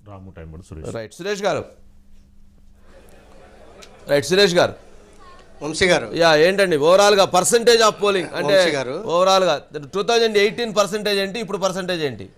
రాము time పడుతుంది Suresh right Suresh గారు right Suresh గారు వంశీ గారు యా ఏంటండి ఓవరాల్ గా పర్సంటేజ్ ఆఫ్ పోలింగ్ అంటే వంశీ గారు. ఓవరాల్ గా టూ థౌజండ్ ఎయిటీన్ పర్సెంటేజ్ ఏంటి ఇప్పుడు పర్సెంటేజ్ ఏంటి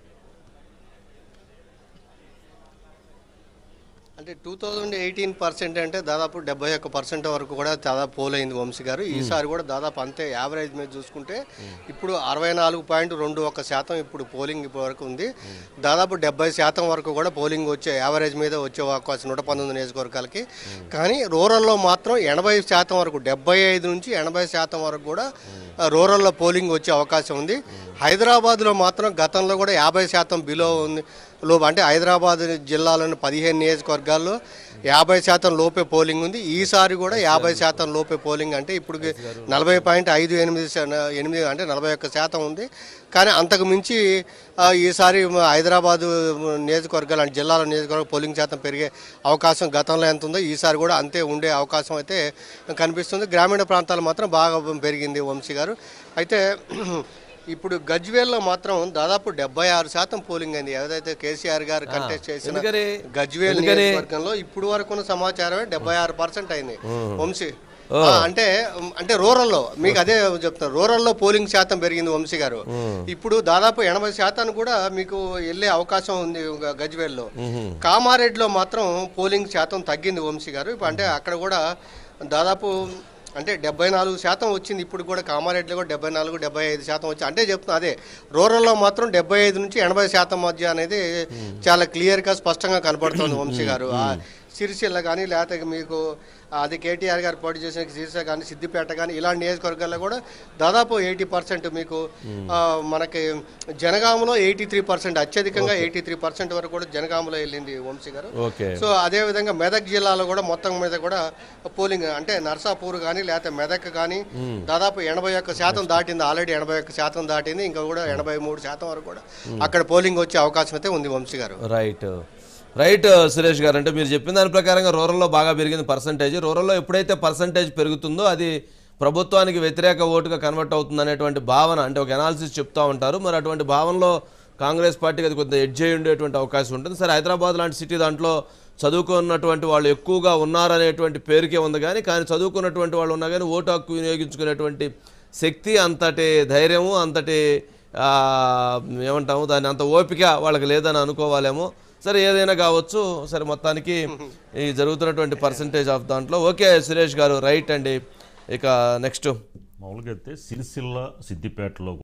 అంటే టూ థౌజండ్ ఎయిటీన్ పర్సెంట్ అంటే దాదాపు డెబ్బై ఒక్క పర్సెంట్ వరకు కూడా దాదాపు పోల్ అయింది వంశీ గారు ఈసారి కూడా దాదాపు అంతే యావరేజ్ మీద చూసుకుంటే ఇప్పుడు అరవై నాలుగు పాయింట్ రెండు ఒక్క శాతం ఇప్పుడు పోలింగ్ ఇప్పటి వరకు ఉంది దాదాపు డెబ్బై శాతం వరకు కూడా పోలింగ్ వచ్చే యావరేజ్ మీద వచ్చే అవకాశం నూట పంతొమ్మిది నియోజకవర్గాలకి కానీ రూరల్లో మాత్రం ఎనభై శాతం వరకు డెబ్బై ఐదు నుంచి ఎనభై శాతం వరకు కూడా ఆ, రూరల్లో పోలింగ్ వచ్చే అవకాశం ఉంది హైదరాబాద్లో మాత్రం గతంలో కూడా యాభై శాతం బిలో ఉంది లోపు అంటే హైదరాబాద్ జిల్లాలోని పదిహేను నియోజకవర్గాల్లో యాభై శాతం లోపే పోలింగ్ ఉంది ఈసారి కూడా యాభై శాతం లోపే పోలింగ్ అంటే ఇప్పుడు నలభై పాయింట్ ఐదు ఎనిమిది శా- ఎనిమిది అంటే నలభై ఒక్క శాతం ఉంది కానీ అంతకు మించి ఆ, ఈసారి మ- హైదరాబాదు నియోజకవర్గాలు అంటే జిల్లాల నియోజకవర్గ పోలింగ్ శాతం పెరిగే అవకాశం గతంలో ఎంత ఉందో ఈసారి కూడా అంతే ఉండే అవకాశం అయితే కనిపిస్తుంది గ్రామీణ ప్రాంతాలు మాత్రం బాగా పెరిగింది వంశీ గారు అయితే ఇప్పుడు గజ్వేల్లో మాత్రం దాదాపు డెబ్బై ఆరు శాతం పోలింగ్ అయింది ఏదైతే కేసీఆర్ గారు కంటెస్ట్ చేసిన ఎందుకని? గజ్వేల్ ఎందుకని? నియోజకవర్గంలో ఇప్పుడు వరకు ఉన్న సమాచారమే డెబ్బై ఆరు పర్సెంట్ అయింది వంశీ ఆ, అంటే అంటే రూరల్లో మీకు అదే చెప్తాను రూరల్లో పోలింగ్ శాతం పెరిగింది వంశీ గారు ఇప్పుడు దాదాపు ఎనభై శాతానికి కూడా మీకు వెళ్ళే అవకాశం ఉంది గ- గజ్వేల్లో కామారెడ్డిలో మాత్రం పోలింగ్ శాతం తగ్గింది వంశీ గారు ఇప్పుడు అంటే అక్కడ కూడా దాదాపు అంటే డెబ్బై నాలుగు శాతం వచ్చింది ఇప్పుడు కూడా కామారెడ్డిలో కూడా డెబ్బై నాలుగు డెబ్బై ఐదు శాతం వచ్చి అంటే చెప్తున్నా అదే రూరల్లో మాత్రం డెబ్బై ఐదు నుంచి ఎనభై శాతం మధ్య అనేది చాలా క్లియర్గా స్పష్టంగా కనపడుతుంది వంశీ గారు ఆ సిరిసిల్ల కానీ లేకపోతే మీకు అది కేటీఆర్ గారు పోటీ చేసిన సిరిసిల్ల కానీ సిద్దిపేట కానీ ఇలాంటి నియోజకవర్గాల్లో కూడా దాదాపు ఎయిటీ పర్సెంట్ మీకు ఆ, మనకి జనగామలో ఎయిటీ త్రీ పర్సెంట్ అత్యధికంగా ఎయిటీ త్రీ పర్సెంట్ వరకు కూడా జనగామలో వెళ్ళింది వంశీ గారు ఓకే సో అదే విధంగా మెదక్ జిల్లాలో కూడా మొత్తం మీద కూడా పోలింగ్ అంటే నర్సాపూర్ కానీ లేకపోతే మెదక్ కానీ దాదాపు ఎనభై ఒక్క శాతం దాటింది ఆల్రెడీ ఎనభై ఒక్క శాతం దాటింది ఇంకా కూడా ఎనభై మూడు శాతం వరకు కూడా అక్కడ పోలింగ్ వచ్చే అవకాశం అయితే ఉంది వంశీ గారు రైట్ రైట్ సురేష్ గారు అంటే మీరు చెప్పిన దాని ప్రకారంగా రూరల్లో బాగా పెరిగింది పర్సంటేజ్ రూరల్లో ఎప్పుడైతే పర్సంటేజ్ పెరుగుతుందో అది ప్రభుత్వానికి వ్యతిరేక ఓటుగా కన్వర్ట్ అవుతుంది అనేటువంటి భావన అంటే ఒక అనాలిసిస్ చెప్తా ఉంటారు మరి అటువంటి భావనలో కాంగ్రెస్ పార్టీకి అది కొంత ఎడ్జ్ అయి ఉండేటువంటి అవకాశం ఉంటుంది సరే హైదరాబాద్ లాంటి సిటీ దాంట్లో చదువుకున్నటువంటి వాళ్ళు ఎక్కువగా ఉన్నారనేటువంటి పేరుకే ఉంది కానీ కానీ చదువుకున్నటువంటి వాళ్ళు ఉన్నా కానీ ఓటు హక్కు వినియోగించుకునేటువంటి శక్తి అంతటి ధైర్యము అంతటి ఆ, ఏమంటాము దాన్ని అంత ఓపిక వాళ్ళకి లేదని అనుకోవాలేమో సరే ఏదైనా కావచ్చు సరే మొత్తానికి ఈ జరుగుతున్నటువంటి పర్సంటేజ్ ఆఫ్ దాంట్లో ఓకే సురేష్ గారు రైట్ అండి ఇక నెక్స్ట్ మామూలుగా అయితే సిరిసిల్ల సిద్దిపేటలో